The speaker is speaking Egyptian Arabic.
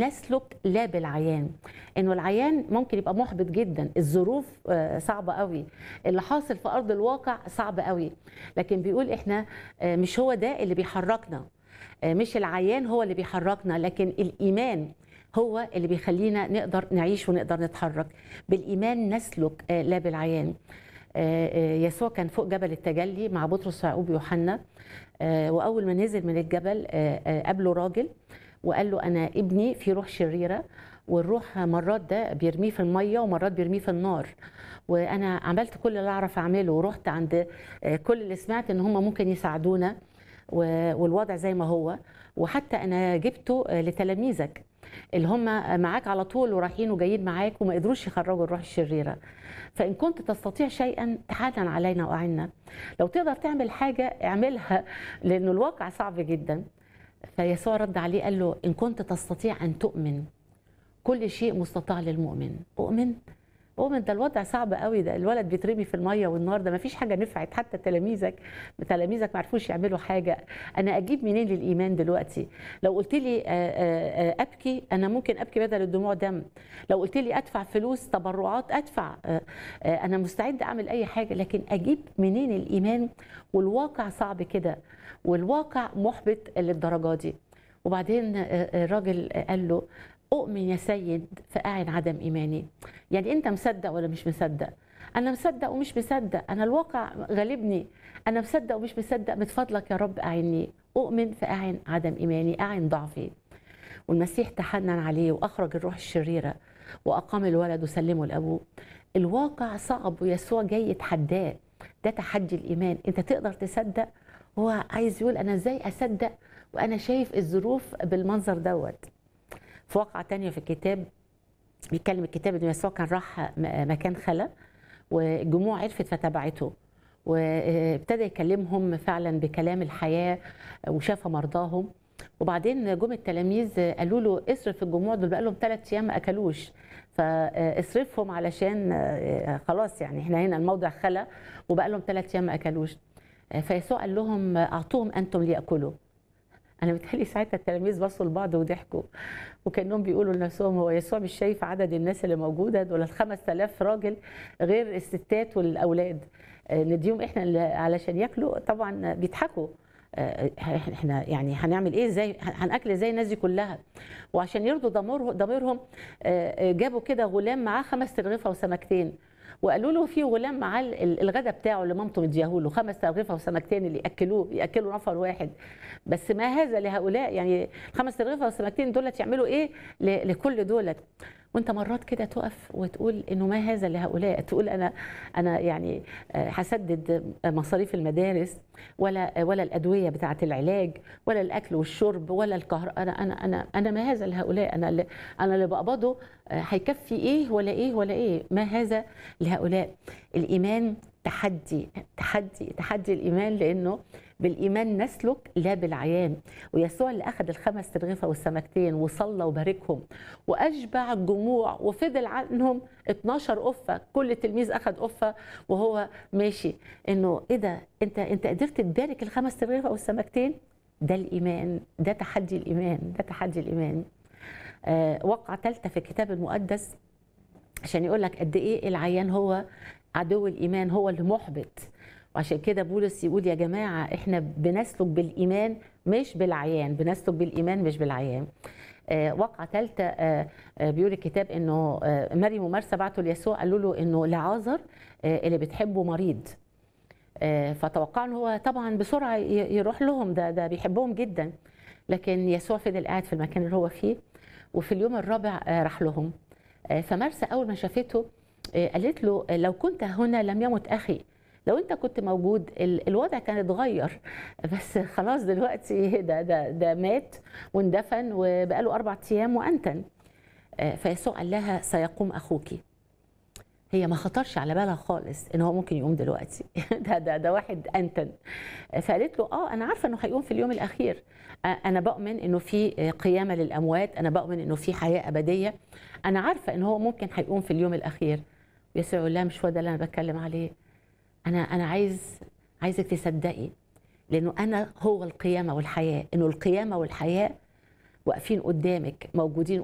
نسلك لا بالعيان انه العيان ممكن يبقى محبط جدا الظروف آه، صعبه قوي اللي حاصل في ارض الواقع صعب قوي لكن بيقول احنا آه، مش هو ده اللي بيحركنا آه، مش العيان هو اللي بيحركنا لكن الايمان هو اللي بيخلينا نقدر نعيش ونقدر نتحرك بالايمان نسلك آه، لا بالعيان آه، آه، يسوع كان فوق جبل التجلي مع بطرس ويعقوب ويوحنا آه، واول ما نزل من الجبل آه، آه، قابله راجل وقال له انا ابني في روح شريره والروح مرات ده بيرميه في الميه ومرات بيرميه في النار وانا عملت كل اللي اعرف اعمله ورحت عند آه، كل اللي سمعت ان هم ممكن يساعدونا و- والوضع زي ما هو وحتى انا جبته آه، لتلاميذك اللي هم معاك على طول ورايحين وجايين معاك وما قدروش يخرجوا الروح الشريره فان كنت تستطيع شيئا تعالى علينا واعنا لو تقدر تعمل حاجه اعملها لانه الواقع صعب جدا فيسوع رد عليه قال له ان كنت تستطيع ان تؤمن كل شيء مستطاع للمؤمن اؤمن اؤمن ده الوضع صعب قوي ده الولد بيترمي في الميه والنار ده ما فيش حاجه نفعت حتى تلاميذك تلاميذك ما عرفوش يعملوا حاجه انا اجيب منين الايمان دلوقتي لو قلت لي آه، آه، آه، ابكي انا ممكن ابكي بدل الدموع دم لو قلت لي ادفع فلوس تبرعات ادفع آه، آه، انا مستعد اعمل اي حاجه لكن اجيب منين الايمان والواقع صعب كده والواقع محبط للدرجه دي وبعدين آه، آه، الراجل قال له اؤمن يا سيد فاعن عدم ايماني يعني انت مصدق ولا مش مصدق انا مصدق ومش مصدق انا الواقع غالبني انا مصدق ومش مصدق من فضلك يا رب اعني اؤمن فاعن عدم ايماني اعن ضعفي والمسيح تحنن عليه واخرج الروح الشريره واقام الولد وسلمه لابوه الواقع صعب ويسوع جاي يتحداه ده تحدي الايمان انت تقدر تصدق هو عايز يقول انا ازاي اصدق وانا شايف الظروف بالمنظر دوت في واقعة تانية في الكتاب بيتكلم الكتاب ان يسوع كان راح م- مكان خلا والجموع عرفت فتبعته وابتدى يكلمهم فعلا بكلام الحياة وشاف مرضاهم وبعدين جم التلاميذ قالوا له اصرف الجموع دول بقالهم ثلاث ايام ما اكلوش فاصرفهم علشان خلاص يعني احنا هنا الموضع خلا وبقالهم ثلاث ايام ما اكلوش فيسوع قال لهم اعطوهم انتم لياكلوا انا بتهيألي ساعتها التلاميذ بصوا لبعض وضحكوا وكانهم بيقولوا لنفسهم هو يسوع مش شايف عدد الناس اللي موجوده دول ال 5000 راجل غير الستات والاولاد آه، نديهم احنا اللي علشان ياكلوا طبعا بيضحكوا آه، احنا يعني هنعمل ايه ازاي هناكل ازاي الناس دي كلها وعشان يرضوا ضميرهم ضميرهم آه، آه، جابوا كده غلام معاه خمس ترغيفه وسمكتين وقالوا له في غلام معاه ال- الغدا بتاعه اللي مامته مدياه له خمس ترغيفه وسمكتين اللي ياكلوه ياكلوا نفر واحد بس ما هذا لهؤلاء يعني خمس ترغيفه والسمكتين دولت يعملوا ايه ل- لكل دولت وانت مرات كده تقف وتقول انه ما هذا لهؤلاء تقول انا انا يعني آه، هسدد مصاريف المدارس ولا ولا الادويه بتاعه العلاج ولا الاكل والشرب ولا الكهرباء انا انا انا انا ما هذا لهؤلاء انا اللي انا اللي بقبضه آه، هيكفي ايه ولا ايه ولا ايه ما هذا لهؤلاء الايمان تحدي تحدي تحدي الايمان لانه بالايمان نسلك لا بالعيان ويسوع اللي اخذ الخمس ترغيفه والسمكتين وصلى وباركهم واشبع الجموع وفضل عنهم 12 قفه كل تلميذ اخذ قفه وهو ماشي انه ايه ده انت انت قدرت تبارك الخمس ترغيفه والسمكتين ده الايمان ده تحدي الايمان ده تحدي الايمان آه وقعه ثالثه في الكتاب المقدس عشان يقول لك قد ايه العيان هو عدو الايمان هو اللي محبط وعشان كده بولس يقول يا جماعه احنا بنسلك بالايمان مش بالعيان بنسلك بالايمان مش بالعيان آه وقعه ثالثه آه آه بيقول الكتاب انه آه مريم ومرسى بعتوا ليسوع قالوا له انه لعازر آه اللي بتحبه مريض آه فتوقعوا ان هو طبعا بسرعه ي- يروح لهم ده ده بيحبهم جدا لكن يسوع فضل قاعد في المكان اللي هو فيه وفي اليوم الرابع آه راح لهم آه فمرسى اول ما شافته آه قالت له آه، لو كنت هنا لم يمت اخي لو انت كنت موجود ال- الوضع كان اتغير بس خلاص دلوقتي ده ده ده مات واندفن وبقاله اربع ايام وانتن آه، فيسوع قال لها سيقوم اخوك هي ما خطرش على بالها خالص ان هو ممكن يقوم دلوقتي ده ده ده واحد انتن فقالت له اه انا عارفه انه هيقوم في اليوم الاخير آه، انا بؤمن انه في قيامه للاموات انا بؤمن انه في حياه ابديه انا عارفه ان هو ممكن هيقوم في اليوم الاخير يسوع يقول لها مش هو ده اللي انا بتكلم عليه انا انا عايز عايزك تصدقي لانه انا هو القيامه والحياه انه القيامه والحياه واقفين قدامك موجودين